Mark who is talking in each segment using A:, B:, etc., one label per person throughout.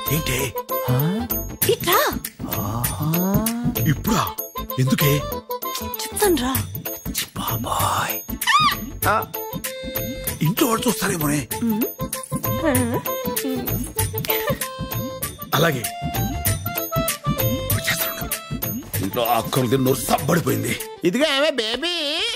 A: ఏంటే
B: ఇట్రా
A: ఇప్పుడా ఎందుకే
B: చెప్తాను రా
A: బాబాయ్ ఇంట్లో వాళ్ళు చూస్తారేమోనే అలాగే వచ్చేస్తాను. ఇంట్లో అక్కలు తిన్న నోరు సబ్బడిపోయింది
C: ఇదిగా ఏమే బేబీ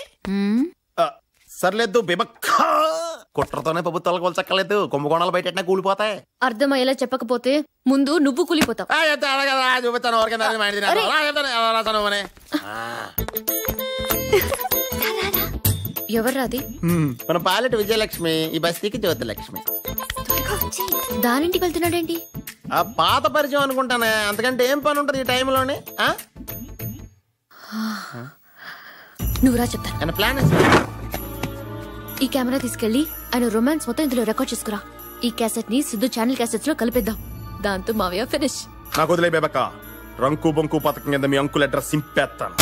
C: సర్లేదు బిబక్క కుట్రతోనే ప్రభుత్వాలకు కొలచక్కలేదు కుంభకోణాలు బయట కూలిపోతాయి
D: అర్థమయ్యేలా చెప్పకపోతే ముందు నువ్వు కూలిపోతావు
C: ఆ, చెప్తా, అలాగే రా, చూపిస్తాను ఎవరికైనా అది మైండ్ తినాలి. రా, చెప్తాను, ఎలా రాస్తాను అని.
D: ఎవర్రాది
C: మన పాలెట్ విజయలక్ష్మి ఈ బస్తీకి జ్యోతిలక్ష్మి
D: దానింటికి వెళ్తున్నాడేంటి
C: ఆ పాత పరిచయం అనుకుంటానే అంతకంటే ఏం పని ఉంటుంది ఈ టైంలోనే ఆ?
D: నువ్వురా చెప్తాను
C: ఏమైనా ప్లాన్
D: ఈ కెమెరా తీసుకెళ్లి ఆయన రొమాన్స్ మొత్తం ఇందులో రికార్డ్ చేసుకురా ఈ క్యాసెట్ ని సిద్ధు ఛానల్ క్యాసెట్స్ లో కలిపేద్దాం దాంతో మావయ్య ఫినిష్
C: నాకు వదిలే బేబక్క రంకు బొంకు పథకం కింద మీ అంకుల్ అడ్రస్ సింపేస్తాను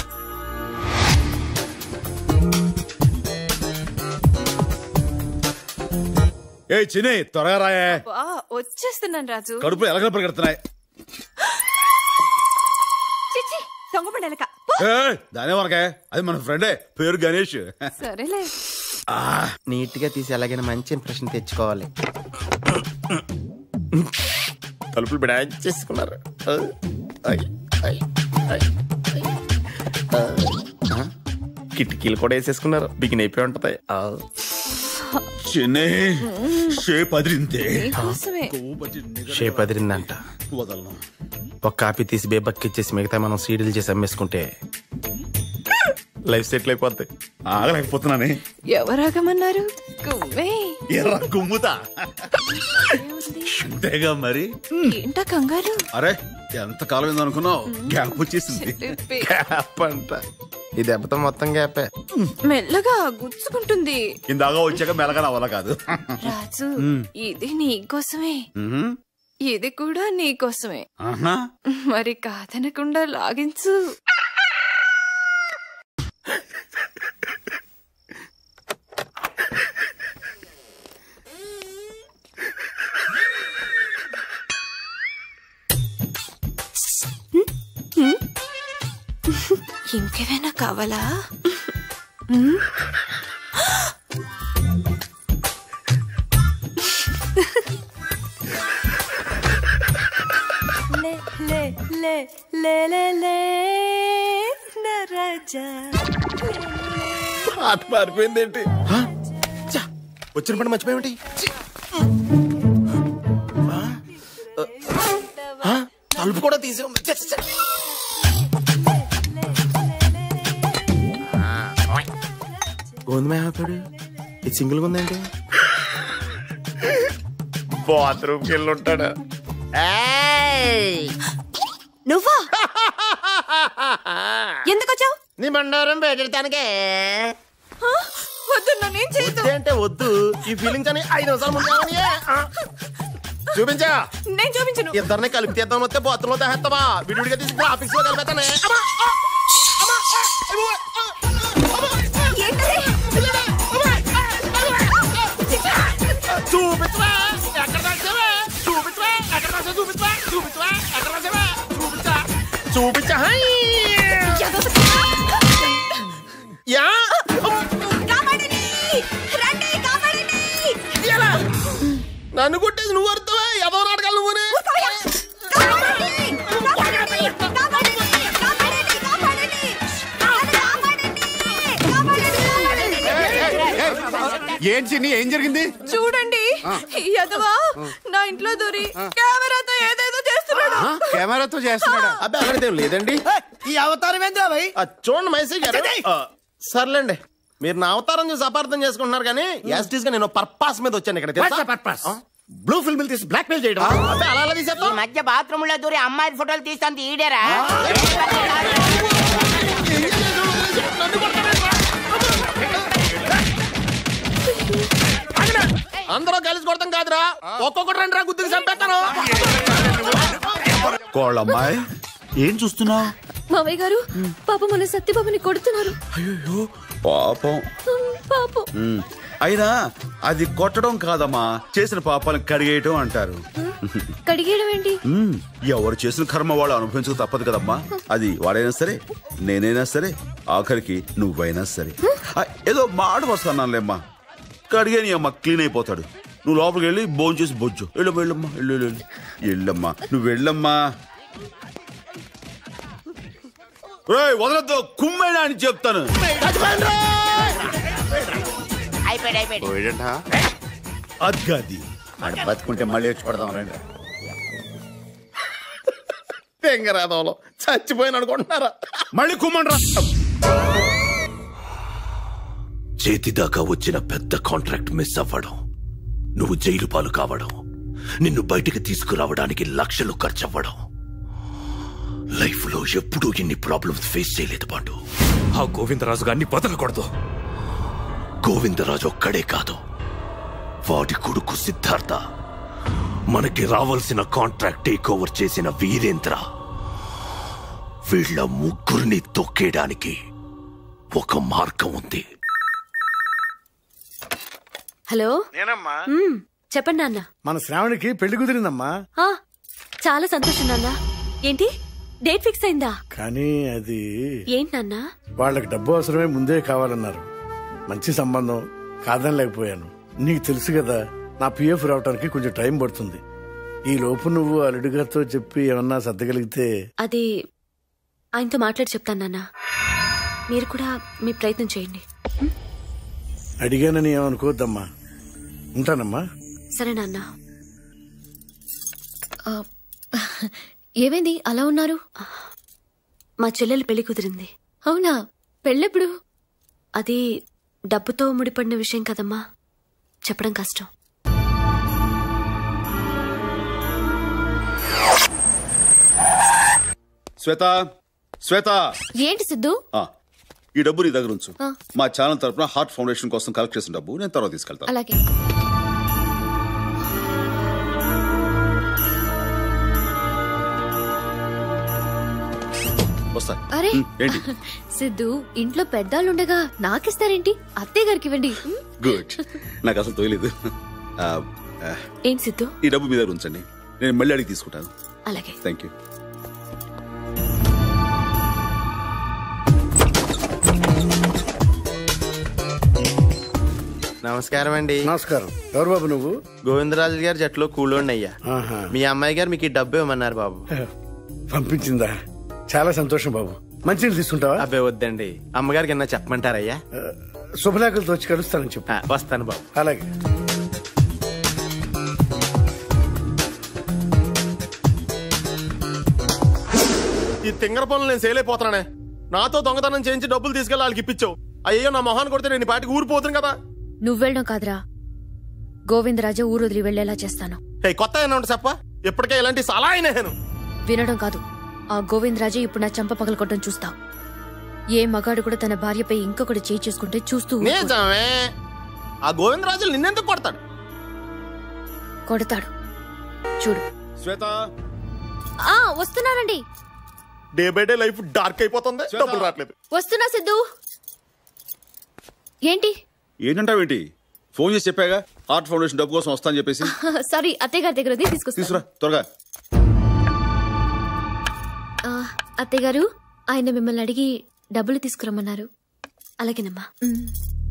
A: ఏ చిన్ని త్వరగా రాయే
B: వా, వచ్చేస్తున్నాను రాజు
A: కడుపు ఎలగలు పరిగెడుతున్నాయి
B: చిచ్చి దొంగపడెలక
A: ఏ, దానే వరకే అది మన ఫ్రెండే పేరు గణేష్
B: సరేలే
C: నీట్ గా తీసి ఎలాగైనా మంచి ఇంప్రెషన్ తెచ్చుకోవాలి తలుపులు బిడాయించి చేసుకున్నారు ఐ, ఐ, ఐ, ఐ. ఆ, కిటికీలు కూడా వేసేసుకున్నారు బిగిన్ అయిపోయి ఉంటది ఆ.
A: చిన్ని షేప్ అదిరిందే
B: కోసమే
C: షేప్ అదిరిందంట
A: వదలను
C: ఒక కాపీ తీసి బేబక్కి ఇచ్చేసి మిగతా మనం సీడీలు చేసి అమ్మేసుకుంటే లైఫ్ సెటిల్ అయిపోద్ది
A: ఆగలేకపోతున్నానే
B: ఎవరాగమన్నారు గువ్వే
A: ఎర్ర గుమ్ముతా అంతేగా మరి
B: ఏంటా కంగారు
A: అరే ఎంత కాలం ఏందో అనుకున్నావు గ్యాప్ వచ్చేసింది
B: చెప్పి.
C: గ్యాప్ అంట ఈ దెబ్బతో మొత్తం గ్యాపే
B: మెల్లగా గుచ్చుకుంటుంది
A: ఇందాక వచ్చాక మెలగా రావాలా కాదు
B: రాజు ఇది నీకోసమే
A: మ్మ్.
B: ఇది కూడా నీకోసమే
A: ఆహా.
B: మరి కాదనకుండా లాగించు ఇంకేమైనా కావాలా లే లే లే లే లే లే నా రాజా
C: పాట మారిపోయింది ఏంటి వచ్చిన పని మర్చిపోయేమిటి తలుపు కూడా తీసే ఉంది ఛ, ఛ, ఛ. గోధుమ ఏమైపోయాడు ఇది సింగిల్ ఉందేంటి బాత్రూమ్కి వెళ్ళి ఉంటాడు
B: నువ్వా ఎందుకు వచ్చావు
C: నీ బండారం బయటెడతానికే
B: వద్దు నన్నేం చేయదు
C: అంటే వద్దు ఈ ఫీలింగ్స్ అని ఐదు నిమిషాలు ముందు ఏమని? ఆ. చూపించా
B: నేను చూపించను
C: ఇద్దరిని కలిపి తీద్దాం వస్తే బాత్రూమ్ లో తెస్తావా విడివిడిగా తీసి గ్రాఫిక్స్ లో కలిపేతానే అమ్మా! అమ్మా! చూపించవా ఎక్కడ రాసావా చూపించవా ఎక్కడ రాసావు చూపించవా చూపించవా ఎక్కడ రాసావా చూపించా చూపించా హై! యా
B: కాపాడండి రండి కాపాడండి
C: ఎలా? నన్ను కొట్టేసి నువ్వు అర్థవా ఎవరు నాటకాలు నువ్వునే
A: ఏంటి చిన్ని ఏం జరిగింది
B: చూడండి ఈ యదవా నా ఇంట్లో దూరి కెమెరాతో ఏదేదో చేస్తున్నాడు
A: కెమెరాతో చేస్తున్నాడా
C: అబ్బాయి అలాంటిదేం లేదండి
E: ఈ అవతారం ఏంద్రా భయ్
C: ఆ, చూడండి మైసీ గారు ఆ, సర్లేండి మీరు నా అవతారం చూసి అపార్థం చేసుకుంటున్నారు కానీ యాస్టీస్ గా నేను పర్పాస్ మీద వచ్చాను ఇక్కడ తెలుసా?
A: పర్పస్ బ్లూ ఫిల్మ్ తీసి బ్లాక్ మెయిల్ చేయడం
C: అబ్బాయి అలా అలా తీసేస్తాం
F: ఈ మధ్య బాత్రూమ్ లో దూరి అమ్మాయి ఫోటోలు తీస్తాంది ఈడేరా
C: అందరూ కలిసి కొడతాం కాదురా ఒక్కొక్కటి రెండు రా గుద్దుకు చంపేస్తాను
A: కోళ్ళమ్మాయి ఏం చూస్తున్నావు
D: మావయ్య గారు పాప మన సత్యబాబుని కొడుతున్నారు
A: అయ్యో పాపం
D: పాపం
A: అయినా అది కొట్టడం కాదమ్మా చేసిన పాపాలను కడిగేయటం అంటారు
D: కడిగేయడం ఏంటి
A: మ్మ్. ఎవరు చేసిన కర్మ వాళ్ళు అనుభవించక తప్పదు కదమ్మా అది వాడైనా సరే నేనైనా సరే ఆఖరికి నువ్వైనా సరే ఆ, ఏదో మాట వస్తున్నానులేమ్మా కడిగేని అమ్మా క్లీన్ అయిపోతాడు నువ్వు లోపలికి వెళ్ళి భోజనం చేసి బొజ్జు వెళ్ళమ్మా వెళ్ళమ్మా వెళ్ళు వెళ్ళు, వెళ్ళు వెళ్ళమ్మా నువ్వు వెళ్ళమ్మా రేయ్ వదలద్దు కుమ్మైనా అని చెప్తాను
F: అయిపోయాడు అయిపోయాడు
C: పోయేటా
A: అది
E: ఆడు బతుకుంటే మళ్ళీ వచ్చి పడదాం రండి
C: తెంగరాదంలో చచ్చిపోయిన అనుకుంటున్నారా
A: మళ్ళీ కుమ్మండ్రా
G: చేతిదాకా వచ్చిన పెద్ద కాంట్రాక్ట్ మిస్ అవ్వడం నువ్వు జైలు పాలు కావడం నిన్ను బయటికి తీసుకురావడానికి లక్షలు ఖర్చవ్వడం లైఫ్ లో ఎప్పుడూ ఇన్ని ప్రాబ్లమ్స్ ఫేస్ చేయలేదు పాండు ఆ గోవిందరాజు గారిని బతకూడదు గోవిందరాజు ఒక్కడే కాదు వాడి కొడుకు సిద్ధార్థ మనకి రావాల్సిన కాంట్రాక్ట్ టేక్ ఓవర్ చేసిన వీరేంద్ర వీళ్ళ ముగ్గురిని తొక్కేయడానికి ఒక మార్గం ఉంది
D: హలో
C: నేనమ్మా
D: మ్మ్, చెప్పండి నాన్న
E: మన శ్రావణికి పెళ్లి కుదిరిందమ్మా
D: ఆ, చాలా సంతోషం నాన్న ఏంటి డేట్ ఫిక్స్ అయిందా
E: కానీ అది
D: ఏంటి నాన్న
E: వాళ్ళకి డబ్బు అవసరమే ముందే కావాలన్నారు మంచి సంబంధం కాదనలేకపోయాను నీకు తెలుసు కదా నా పిఎఫ్ రావడానికి కొంచెం టైం పడుతుంది ఈ లోపు నువ్వు అల్లుడి గారితో చెప్పి ఏమన్నా సర్దగలిగితే
D: అది ఆయనతో మాట్లాడి చెప్తాను నాన్న మీరు కూడా మీ ప్రయత్నం చేయండి
E: అడిగానని ఏమనుకోవద్దమ్మా ఉంటానమ్మా
D: సరే నాన్న ఆ, ఏమైంది అలా ఉన్నారు మా చెల్లెలు పెళ్లి కుదిరింది అవునా పెళ్ళెప్పుడు అది డబ్బుతో ముడిపడిన విషయం కదమ్మా చెప్పడం కష్టం
A: శ్వేత శ్వేత
D: ఏంటి సిద్ధు
A: ఆ, ఈ డబ్బు నీ దగ్గర ఉంచు
D: ఆ.
A: మా ఛానల్ తరపున హార్ట్ ఫౌండేషన్ కోసం కలెక్ట్ చేసిన డబ్బు నేను తర్వాత తీసుకెళ్తాను
D: అలాగే
A: వస్తా
D: అరే
A: ఉమ్, ఏంటి
D: సిద్ధు ఇంట్లో పెద్దాళ్ళుండగా నాకిస్తారేంటి అత్తయ్య గారికి ఇవ్వండి ఉమ్,
A: గుడ్ నాకు అసలు తోయలేదు ఆ, ఆ,
D: ఏంటి సిద్ధు
A: ఈ డబ్బు మీ దగ్గర ఉంచండి నేను మళ్ళీ అడిగి తీసుకుంటాను
D: అలాగే
A: థ్యాంక్ యూ
C: నమస్కారం అండి
E: నమస్కారం ఎవరు బాబు నువ్వు
C: గోవిందరాజు గారి జట్లో కూలోండి అయ్యా
E: ఆహా.
C: మీ అమ్మాయి గారు మీకు ఈ డబ్బు ఇవ్వమన్నారు బాబు
E: పంపించిందా చాలా సంతోషం బాబు మంచినీళ్ళు తీసుకుంటావా
C: అబ్బాయి వద్దండి అమ్మగారికి ఏమన్నా చెప్పమంటారయ్యా
E: ఆ, శుభలేఖలతో వచ్చి కలుస్తానని చెప్పు
C: ఆ, వస్తాను బాబు
E: అలాగే
C: ఈ తింగర పనులు నేను సేలైపోతున్నానే నాతో దొంగతనం చేయించి డబ్బులు తీసుకెళ్ళి వాళ్ళకి ఇప్పించావు అయ్యో నా మొహాన్ని కొడితే నేను ఈ పాటికి ఊరిపోతుంది కదా
D: నువ్వు వెళ్ళడం కాదురా గోవిందరాజు ఊరు వదిలి వెళ్లేలా చేస్తాను
C: ఏ కొత్త ఏమన్నా ఉంటే చెప్ప ఇప్పటికే ఇలాంటి సలా అయినాను
D: వినడం కాదు ఆ గోవిందరాజే ఇప్పుడు నా చంప పగలకొట్టడం చూస్తావు ఏ మగాడు కూడా తన భార్యపై ఇంకొకటి చేయి చేసుకుంటే చూస్తూ ఊరుకోడు.
C: నిజమే ఆ గోవిందరాజులు నిన్నెందుకు కొడతాడు
D: కొడతాడు చూడు
A: శ్వేత
D: ఆ వస్తున్నానండి
C: day by day life dark అయిపోతుంది డబ్బులు రావట్లేదు
D: వస్తున్నా సిద్ధు ఏంటి
A: ఏంటంటావేంటి ఫోన్ చేసి చెప్పాగా హార్ట్ ఫౌండేషన్ డబ్బు కోసం వస్తా అని చెప్పేసి
D: సారీ అత్తయ్య గారి దగ్గర ఉంది, తీసుకొస్తాను
A: తీసుకురా త్వరగా
D: ఆ, అత్తయ్య గారు ఆయన మిమ్మల్ని అడిగి డబ్బులు తీసుకురమ్మన్నారు అలాగేనమ్మా ఉమ్.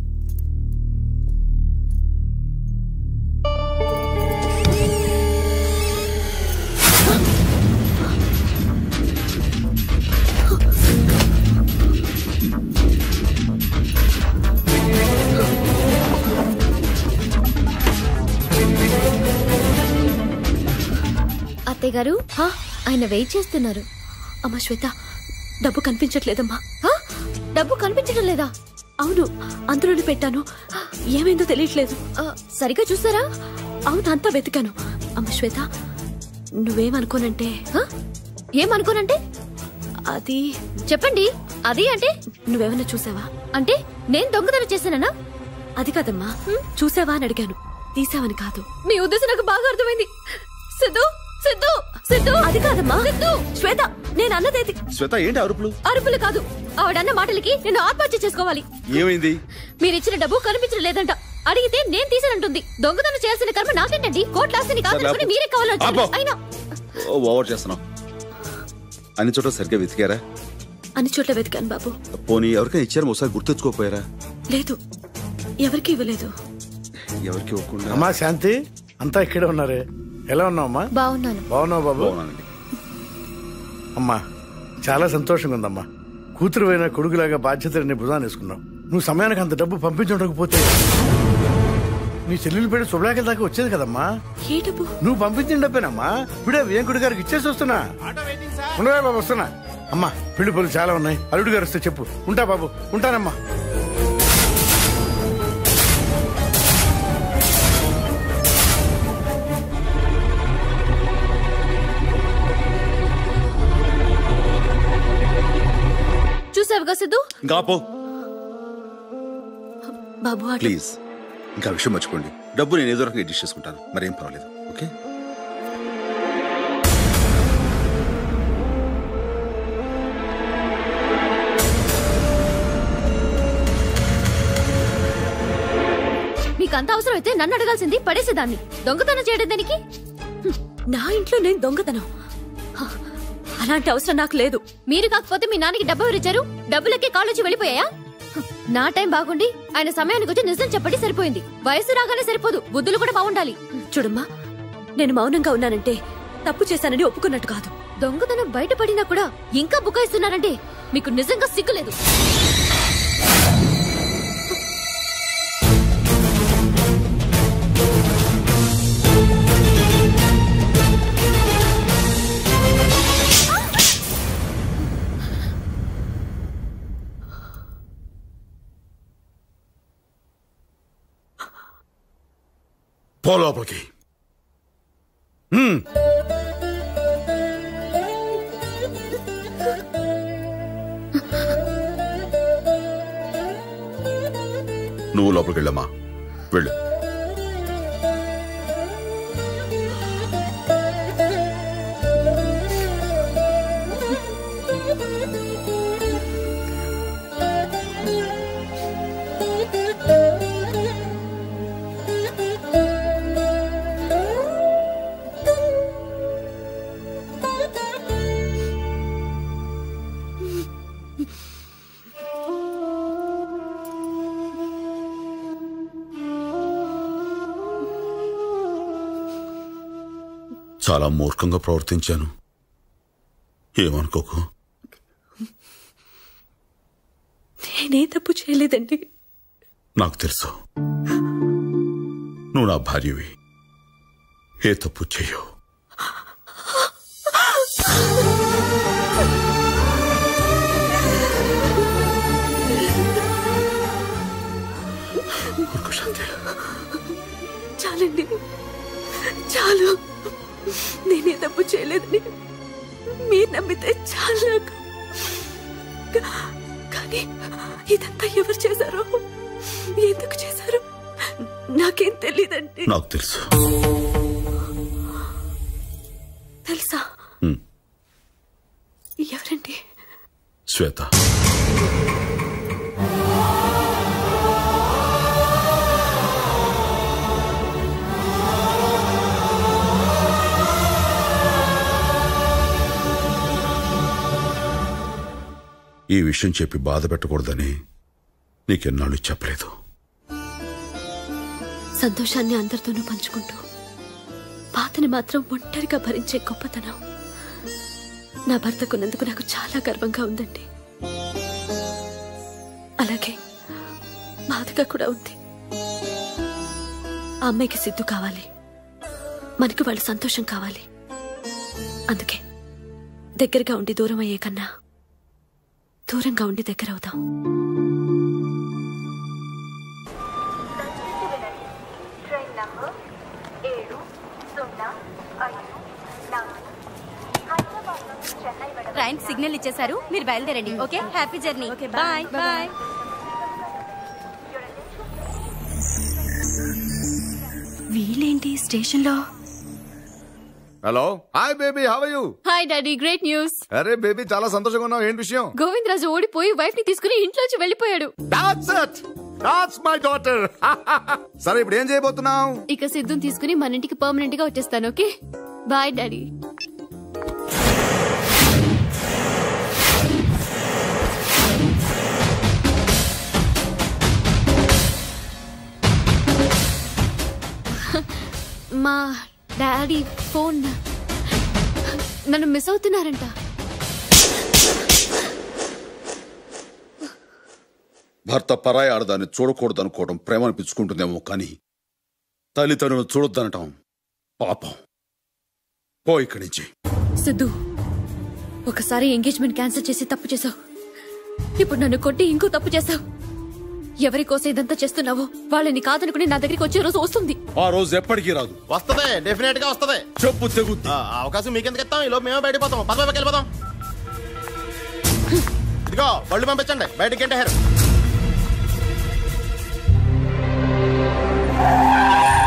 D: అత్తయ్య గారు హా, ఆయన వెయిట్ చేస్తున్నారు అమ్మా శ్వేత డబ్బు కనిపించట్లేదమ్మా హా? డబ్బు కనిపించడం లేదా అవును అందులోనే పెట్టాను ఏమైందో తెలియట్లేదు ఆ, సరిగా చూసారా అవును అంతా వెతికాను అమ్మ శ్వేత నువ్వేమనుకోనంటే హా? ఏమనుకోనంటే అది చెప్పండి అది అంటే నువ్వేమైనా చూసావా అంటే నేను దొంగతనం చేశానా అది కాదమ్మా చూసావా అని అడిగాను తీసావని కాదు మీ ఉద్దేశం నాకు బాగా అర్థమైంది సిద్ధు సిద్ధు సిద్ధు అది కాదమ్మా సిద్ధు శ్వేత నేను అన్నదేది
A: శ్వేత ఏంటి అరుపులు
D: అరుపులు కాదు ఆవిడన్న మాటలకి నేను ఆత్మహత్య చేసుకోవాలి
A: ఏమైంది
D: మీరిచ్చిన డబ్బు కనిపించడం లేదంట అడిగితే నేను తీసానంటుంది దొంగతనం చేయాల్సిన కర్మ నాకేంటండి కోర్టు లాస్తిని కాదనుకుని మీరే కావాలని
A: ఆపో.
D: అయినా
A: ఓ, ఓవర్ చేస్తున్నావు అన్ని చోట్ల సరిగ్గా వెతికారా
D: అన్ని చోట్ల వెతికాను బాబు
A: పోనీ ఎవరికైనా ఇచ్చారు ఒకసారి గుర్తెచ్చుకోపోయారా
D: లేదు ఎవరికి ఇవ్వలేదు
A: ఎవరికి ఇవ్వకుండా
E: అమ్మా శాంతి అంతా ఇక్కడే ఉన్నారే ఎలా ఉన్నావమ్మా
D: బాగున్నాను
E: బాగున్నావు బాబు
A: బాగున్నానండి
E: అమ్మా చాలా సంతోషంగా ఉందమ్మా కూతురు అయిన కొడుకులాగా బాధ్యతని భుజాన్ని వేసుకున్నావు నువ్వు సమయానికి అంత డబ్బు పంపించకపోతే నీ చెల్లెలు పెట్టి శుభ్రాకి దాకా వచ్చేది కదమ్మా
D: ఏ డబ్బు
E: నువ్వు పంపించిన డబ్బేనమ్మా ఇప్పుడే వేంకుడి గారికి ఇచ్చేసి వస్తున్నా ఉండవే బాబు వస్తున్నా అమ్మా పెళ్లి పనులు చాలా ఉన్నాయి అల్లుడు గారు వస్తే చెప్పు ఉంటా బాబు ఉంటానమ్మా
D: చూసావుగా సిద్ధు
A: ఇంకా పో
D: బాబు అటు
A: ప్లీజ్ ఇంకా విషయం మర్చిపోండి డబ్బు నేను ఏదో రకంగా అడ్జస్ట్ చేసుకుంటాను మరేం పర్వాలేదు ఓకే
D: మీకు అంత అవసరం అయితే నన్ను అడగాల్సింది పడేసేదాన్ని దొంగతనం చేయడం దానికి హ్మ్, నా ఇంట్లో నేను దొంగతనం హ, అలాంటి అవసరం నాకు లేదు మీరు కాకపోతే మీ నాన్నకి డబ్బు ఎవరిచ్చారు డబ్బులకే కాలేజీ వెళ్ళిపోయాయా హ, నా టైం బాగుండి ఆయన సమయానికి వచ్చి నిజం చెప్పండి సరిపోయింది వయసు రాగానే సరిపోదు బుద్ధులు కూడా బాగుండాలి చూడమ్మా నేను మౌనంగా ఉన్నానంటే తప్పు చేశానని ఒప్పుకున్నట్టు కాదు దొంగతనం బయటపడినా కూడా ఇంకా బుకాయిస్తున్నారంటే మీకు నిజంగా సిగ్గులేదు
A: పో లోపలికి నువ్వు లోపలికి వెళ్ళమ్మా వెళ్ళు చాలా మూర్ఖంగా ప్రవర్తించాను ఏమనుకోకు
D: నేనే తప్పు చేయలేదండి
A: నాకు తెలుసు నువ్వు నా భార్యవి ఏ తప్పు చెయ్యవు ఊరుకో శాంతి
D: చాలండి చాలు నేనే తప్పు చేయలేదని మీరు నమ్మితే చాలు నాకు. కా- కానీ ఇదంతా ఎవరు చేశారో ఎందుకు చేశారో నాకేం తెలియదండి
A: నాకు తెలుసు
D: తెలుసా
A: హ్మ్.
D: ఎవరండి
A: శ్వేత ఈ విషయం చెప్పి బాధ పెట్టకూడదని నీకెన్నాళ్ళు చెప్పలేదు
D: సంతోషాన్ని అందరితోనూ పంచుకుంటూ బాధని మాత్రం ఒంటరిగా భరించే గొప్పతనం నా భర్తకున్నందుకు నాకు చాలా గర్వంగా ఉందండి అలాగే బాధగా కూడా ఉంది ఆ అమ్మాయికి సిద్ధు కావాలి మనకి వాళ్ళ సంతోషం కావాలి అందుకే దగ్గరగా ఉండి దూరం అయ్యే కన్నా దూరంగా ఉండి దగ్గర అవుదాం
H: ట్రైన్ నంబర్ ఏడు సున్నా ఐదు నాలుగు హైదరాబాద్ నుంచి చెన్నై వెళ్ళ
I: ట్రైన్ సిగ్నల్ ఇచ్చేశారు మీరు బయలుదేరండి okay happy journey okay bye bye వీళ్ళేంటి స్టేషన్లో
C: hello hi baby how you
D: hi daddy great news
C: అరే బేబీ చాలా సంతోషంగా ఉన్నావు ఏంటి విషయం
D: గోవిందరాజు ఓడిపోయి వైఫ్ ని తీసుకుని ఇంట్లోంచి వెళ్ళిపోయాడు
C: That's it. That's my daughter సరే ఇప్పుడు ఏం చేయబోతున్నావు
D: ఇక సిద్ధుని తీసుకుని మన ఇంటికి పర్మనెంట్ గా వచ్చేస్తాను ఓకే బాయ్ డాడీ మా డాడీ ఫోన్ నన్ను మిస్ అవుతున్నారంట
A: భర్త పరాయి ఆడదాన్ని చూడకూడదు అనుకోవడం ప్రేమ అనిపించుకుంటుందేమో కానీ తల్లిదండ్రులు చూడొద్దనటం పాపం పో ఇక్కడి నుంచి
D: సిద్ధు ఒకసారి ఎంగేజ్మెంట్ క్యాన్సిల్ చేసి తప్పు చేసావు ఇప్పుడు నన్ను కొట్టి ఇంకో తప్పు చేసావు ఎవరి కోసం ఇదంతా చేస్తున్నావో వాళ్ళని కాదనుకుని నా దగ్గరికి వచ్చే రోజు వస్తుంది
A: ఆ రోజు ఎప్పటికీ రాదు
C: వస్తదే డెఫినెట్ గా వస్తదే
A: చెప్పు తెగుద్ది
C: ఆ, అవకాశం మీకెందుకు ఇస్తాం ఈ లోపు మేమే బయటపోతాం పద పదకి వెళ్ళిపోతాం ఇదిగో బళ్ళు పంపించండి బయటికి ఎంటారు